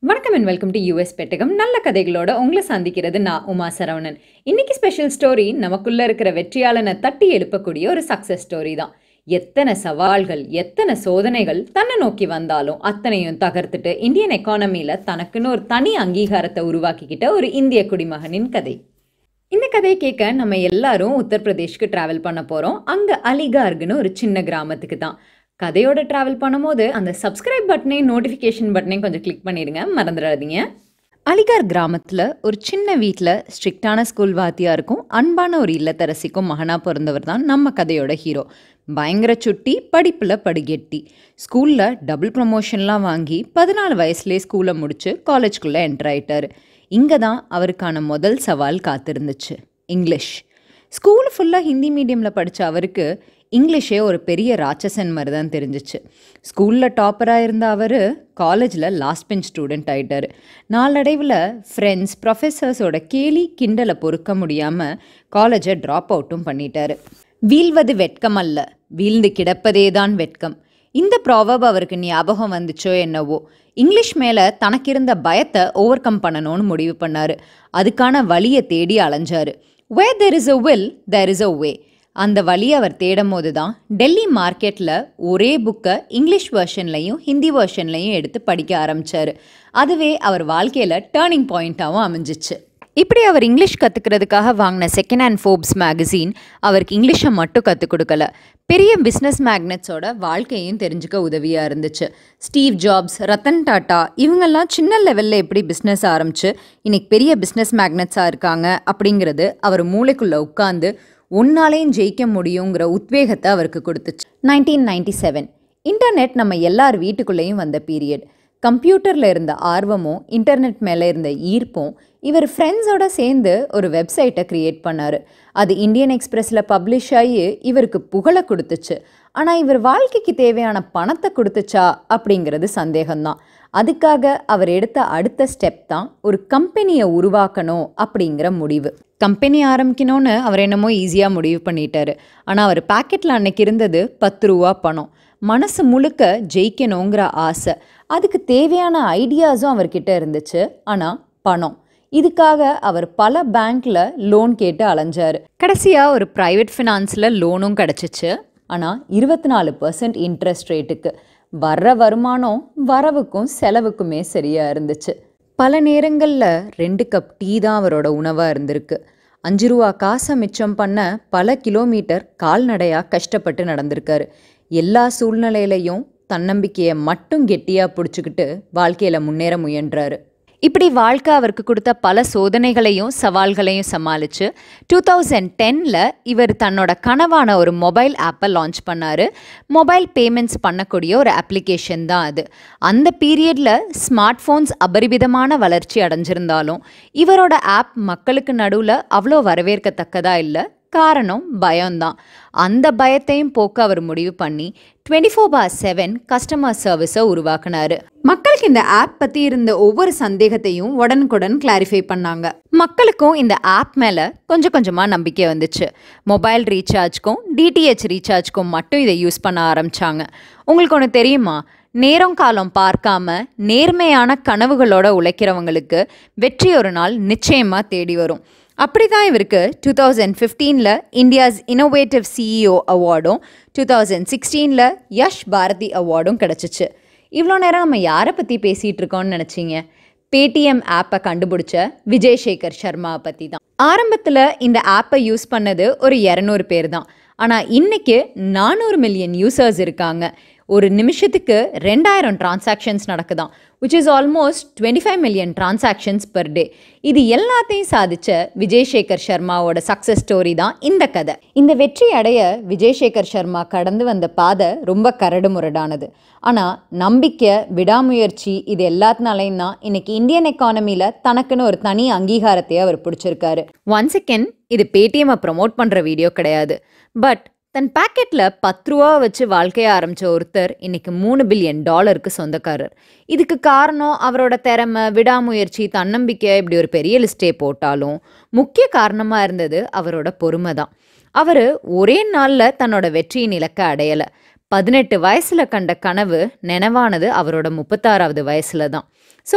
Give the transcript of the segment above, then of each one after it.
வணக்கம் and welcome to US பெட்டகம் நல்ல கதைகளோட உங்களை சந்திக்கிறது நான் உமா சரவணன் இன்னைக்கு ஸ்பெஷல் ஸ்டோரி நமக்குள்ள இருக்கிற வெற்றியாளனை தட்டி எழுப்பக்கூடிய ஒரு சக்சஸ் ஸ்டோரி தான் எத்தனை சவால்கள் எத்தனை சோதனைகள் தன்னை நோக்கி வந்தாலும் அத்தனையும் தகர்த்துட்டு இந்தியன் எக்கானமியில் தனக்குன்னு ஒரு தனி அங்கீகாரத்தை உருவாக்கிக்கிட்ட ஒரு இந்திய குடிமகனின் கதை இந்த கதையை கேட்க நம்ம எல்லாரும் உத்தரப்பிரதேஷ்க்கு டிராவல் பண்ண போகிறோம் அங்கே அலிகார்குன்னு ஒரு சின்ன கிராமத்துக்கு தான் கதையோட டிராவல் பண்ணும்போது அந்த சப்ஸ்கிரைப் பட்டனையும் நோட்டிஃபிகேஷன் பட்டனையும் கொஞ்சம் கிளிக் பண்ணிடுங்க மறந்துடாதீங்க அலிகார் கிராமத்தில் ஒரு சின்ன வீட்டில் ஸ்ட்ரிக்டான ஸ்கூல் வாத்தியாருக்கும் அன்பான ஒரு இல்லத்தரசிக்கும் மகனாக பிறந்தவர் தான் நம்ம கதையோட ஹீரோ பயங்கர சுட்டி படிப்பில் படுகெட்டி ஸ்கூலில் டபுள் ப்ரமோஷன்லாம் வாங்கி பதினாலு வயசுலேயே ஸ்கூலை முடிச்சு காலேஜ்குள்ளே என்டர் ஆயிட்டாரு இங்கே தான் அவருக்கான முதல் சவால் காத்திருந்துச்சு இங்கிலீஷ் ஸ்கூல் ஃபுல்லாக ஹிந்தி மீடியமில் படித்த அவருக்கு இங்கிலீஷே ஒரு பெரிய ராட்சசன் மாதிரி தான் தெரிஞ்சிச்சு ஸ்கூலில் டாப்பராக இருந்த அவர் காலேஜில் லாஸ்ட் பெஞ்ச் ஸ்டூடெண்ட் ஆயிட்டார் நாளடைவில் ஃப்ரெண்ட்ஸ் ப்ரொஃபஸர்ஸோட கேலி கிண்டலை பொறுக்க முடியாமல் காலேஜை ட்ராப் அவுட்டும் பண்ணிட்டாரு வீழ்வது வெட்கம் அல்ல வீழ்ந்து கிடப்பதே தான் வெட்கம் இந்த ப்ராவப் அவருக்கு ஞாபகம் வந்துச்சோ என்னவோ இங்கிலீஷ் மேலே தனக்கிருந்த பயத்தை ஓவர் கம் பண்ணணும்னு முடிவு பண்ணார் அதுக்கான வழியை தேடி அலைஞ்சாரு way there is a will there is a way அந்த வழியை அவர் தேடும் போது தான் டெல்லி மார்க்கெட்டில் ஒரே புக்கை இங்கிலீஷ் வெர்ஷன்லையும் ஹிந்தி வெர்ஷன்லையும் எடுத்து படிக்க ஆரம்பித்தார் அதுவே அவர் வாழ்க்கையில் டேர்னிங் பாயிண்ட்டாகவும் அமைஞ்சிச்சு இப்படி அவர் இங்கிலீஷ் கற்றுக்கிறதுக்காக வாங்கின செகண்ட் ஹேண்ட் ஃபோப்ஸ் மேகசின் அவருக்கு இங்கிலீஷை மட்டும் கற்றுக் கொடுக்கல பெரிய பிஸ்னஸ் மேக்னட்ஸோட வாழ்க்கையும் தெரிஞ்சுக்க உதவியாக இருந்துச்சு ஸ்டீவ் ஜாப்ஸ் ரத்தன் டாட்டா இவங்கெல்லாம் சின்ன லெவலில் எப்படி பிஸ்னஸ் ஆரம்பிச்சு இன்னைக்கு பெரிய பிஸ்னஸ் மேக்னட்ஸாக இருக்காங்க அப்படிங்கிறது அவர் மூளைக்குள்ளே உட்காந்து ஒன்னாலையும் ஜெயிக்க முடியுங்கிற உத்வேகத்தை அவருக்கு கொடுத்துச்சு நைன்டீன் நைன்டி செவன் இன்டர்நெட் நம்ம எல்லார் வீட்டுக்குள்ளேயும் வந்த பீரியட் கம்ப்யூட்டரில் இருந்த ஆர்வமும் இன்டர்நெட் மேலே இருந்த ஈர்ப்பும் இவர் ஃப்ரெண்ட்ஸோட சேர்ந்து ஒரு வெப்சைட்டை க்ரியேட் பண்ணார் அது இந்தியன் எக்ஸ்பிரஸில் பப்ளிஷ் ஆகி இவருக்கு புகழை கொடுத்துச்சு ஆனால் இவர் வாழ்க்கைக்கு தேவையான பணத்தை கொடுத்துச்சா அப்படிங்கிறது சந்தேகம்தான் அதுக்காக அவர் எடுத்த அடுத்த ஸ்டெப் தான் ஒரு கம்பெனியை உருவாக்கணும் அப்படிங்கிற முடிவு கம்பெனி ஆரம்பிக்கணும்னு அவர் என்னமோ ஈஸியாக முடிவு பண்ணிட்டாரு ஆனால் அவர் பாக்கெட்டில் அன்னைக்கு இருந்தது பத்து ரூபா பணம் மனசு முழுக்க ஜெயிக்கணுங்கிற ஆசை அதுக்கு தேவையான ஐடியாஸும் அவர்கிட்ட இருந்துச்சு ஆனால் பணம் இதுக்காக அவர் பல பேங்க்ல லோன் கேட்டு அலைஞ்சாரு கடைசியாக ஒரு ப்ரைவேட் ஃபினான்ஸில் லோனும் கிடச்சிச்சு ஆனால் இருபத்தி நாலு பர்சன்ட் இன்ட்ரெஸ்ட் ரேட்டுக்கு வர்ற வருமானம் வரவுக்கும் செலவுக்குமே சரியாக இருந்துச்சு பல நேரங்களில் ரெண்டு கப் டீ தான் அவரோட உணவாக இருந்திருக்கு அஞ்சு ரூபா காசை மிச்சம் பண்ண பல கிலோமீட்டர் கால்நடையாக கஷ்டப்பட்டு நடந்திருக்காரு எல்லா சூழ்நிலையிலையும் தன்னம்பிக்கையை மட்டும் கெட்டியாக பிடிச்சிக்கிட்டு வாழ்க்கையில் முன்னேற முயன்றாரு இப்படி வாழ்க்கை அவருக்கு கொடுத்த பல சோதனைகளையும் சவால்களையும் சமாளித்து டூ தௌசண்ட் டெனில் இவர் தன்னோட கனவான ஒரு மொபைல் ஆப்பை லான்ச் பண்ணார் மொபைல் பேமெண்ட்ஸ் பண்ணக்கூடிய ஒரு அப்ளிகேஷன் தான் அது அந்த பீரியடில் ஸ்மார்ட் ஃபோன்ஸ் அபரிமிதமான வளர்ச்சி அடைஞ்சிருந்தாலும் இவரோட ஆப் மக்களுக்கு நடுவில் அவ்வளோ வரவேற்கத்தக்கதாக இல்லை காரணம் பயம்தான் அந்த பயத்தையும் போக்க அவர் முடிவு பண்ணி twenty four by seven customer சர்வீஸை உருவாக்குனார் மக்களுக்கு இந்த ஆப் பற்றி இருந்த ஒவ்வொரு சந்தேகத்தையும் உடனுக்குடன் கிளாரிஃபை பண்ணாங்க மக்களுக்கும் இந்த ஆப் மேலே கொஞ்சம் கொஞ்சமாக நம்பிக்கை வந்துச்சு மொபைல் ரீசார்ஜ்க்கும் டிடிஹெச் ரீசார்ஜ்க்கும் மட்டும் இதை யூஸ் பண்ண ஆரம்பித்தாங்க உங்களுக்கு ஒன்று தெரியுமா நேரம் காலம் பார்க்காம நேர்மையான கனவுகளோட உழைக்கிறவங்களுக்கு வெற்றி ஒரு நாள் நிச்சயமாக தேடி வரும் அப்படி தான் இவருக்கு டூ தௌசண்ட் ஃபிஃப்டீனில் இந்தியாஸ் இன்னோவேட்டிவ் சிஇஓ அவார்டும் டூ தௌசண்ட் சிக்ஸ்டீனில் யஷ் பாரதி அவார்டும் கிடச்சிச்சு இவ்வளோ நேரம் நம்ம யாரை பற்றி பேசிகிட்டு இருக்கோம்னு நினச்சிங்க பேடிஎம் ஆப்பை கண்டுபிடிச்ச விஜய் சேகர் சர்மாவை பற்றி தான் ஆரம்பத்தில் இந்த ஆப்பை யூஸ் பண்ணது ஒரு இரநூறு பேர் தான் ஆனால் இன்னைக்கு நானூறு மில்லியன் யூசர்ஸ் இருக்காங்க ஒரு நிமிஷத்துக்கு ரெண்டாயிரம் டிரான்சாக்ஷன்ஸ் நடக்குதாம் which is almost twenty five million transactions per day இது எல்லாத்தையும் சாதிச்ச விஜய் சேகர் சர்மாவோட சக்ஸஸ் ஸ்டோரி தான் இந்த கதை இந்த வெற்றி அடைய விஜய் சேகர் சர்மா கடந்து வந்த பாதை ரொம்ப கரடு முரடானது ஆனால் நம்பிக்கை விடாமுயற்சி இது எல்லாத்தினாலையும் தான் இன்னைக்கு இந்தியன் எக்கானமியில் தனக்குன்னு ஒரு தனி அங்கீகாரத்தை அவர் பிடிச்சிருக்காரு ஒன் செகண்ட் இது பேடிஎம்மை ப்ரொமோட் பண்ணுற வீடியோ கிடையாது பட் தன் பாக்கெட்டில் பத்து ரூபா வச்சு வாழ்க்கைய ஆரம்பித்த ஒருத்தர் இன்னைக்கு மூணு பில்லியன் டாலருக்கு சொந்தக்காரர் இதுக்கு காரணம் அவரோட திறமை விடாமுயற்சி தன்னம்பிக்கை இப்படி ஒரு பெரிய லிஸ்டே போட்டாலும் முக்கிய காரணமாக இருந்தது அவரோட பொறுமை தான் அவர் ஒரே நாளில் தன்னோட வெற்றியின் இலக்கை அடையலை பதினெட்டு வயசில் கண்ட கனவு நினைவானது அவரோட முப்பத்தாறாவது வயசில் தான் ஸோ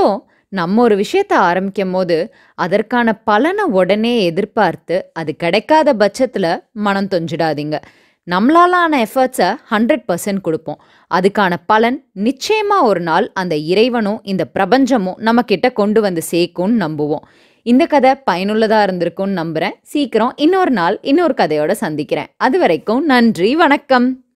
நம்ம ஒரு விஷயத்த ஆரம்பிக்கும் போது அதற்கான பலனை உடனே எதிர்பார்த்து அது கிடைக்காத பட்சத்தில் மனம் தொஞ்சிடாதீங்க நம்மளாலான எஃபர்ட்ஸை ஹண்ட்ரட் பர்சன்ட் கொடுப்போம் அதுக்கான பலன் நிச்சயமாக ஒரு நாள் அந்த இறைவனும் இந்த பிரபஞ்சமும் நம்மக்கிட்ட கொண்டு வந்து சேர்க்கும்னு நம்புவோம் இந்த கதை பயனுள்ளதாக இருந்திருக்கும்னு நம்புகிறேன் சீக்கிரம் இன்னொரு நாள் இன்னொரு கதையோட சந்திக்கிறேன் அது வரைக்கும் நன்றி வணக்கம்